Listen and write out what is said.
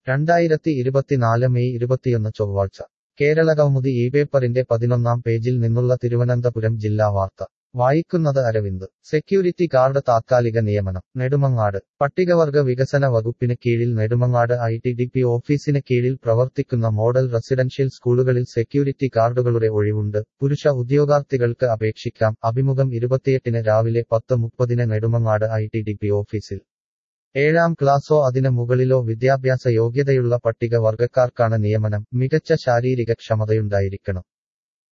രണ്ടായിരത്തി ഇരുപത്തിനാല് മെയ് ഇരുപത്തിയൊന്ന് ചൊവ്വാഴ്ച കേരള കൗമുദി ഈ പേപ്പറിന്റെ പതിനൊന്നാം പേജിൽ നിന്നുള്ള തിരുവനന്തപുരം ജില്ലാ വാർത്ത വായിക്കുന്നത് അരവിന്ദ് സെക്യൂരിറ്റി ഗാർഡ് താത്കാലിക നിയമനം നെടുമങ്ങാട് പട്ടികവർഗ വികസന വകുപ്പിന് കീഴിൽ Nedumangad I T D P ഓഫീസിന് കീഴിൽ പ്രവർത്തിക്കുന്ന മോഡൽ റെസിഡൻഷ്യൽ സ്കൂളുകളിൽ സെക്യൂരിറ്റി ഗാർഡുകളുടെ ഒഴിവുണ്ട് പുരുഷ ഉദ്യോഗാർത്ഥികൾക്ക് അപേക്ഷിക്കാം അഭിമുഖം ഇരുപത്തിയെട്ടിന് രാവിലെ പത്ത് മുപ്പതിന് Nedumangad I T D P ഓഫീസിൽ ഏഴാം ക്ലാസ്സോ അതിന് മുകളിലോ വിദ്യാഭ്യാസ യോഗ്യതയുള്ള പട്ടിക വർഗക്കാർക്കാണ് നിയമനം മികച്ച ശാരീരിക ക്ഷമതയുണ്ടായിരിക്കണം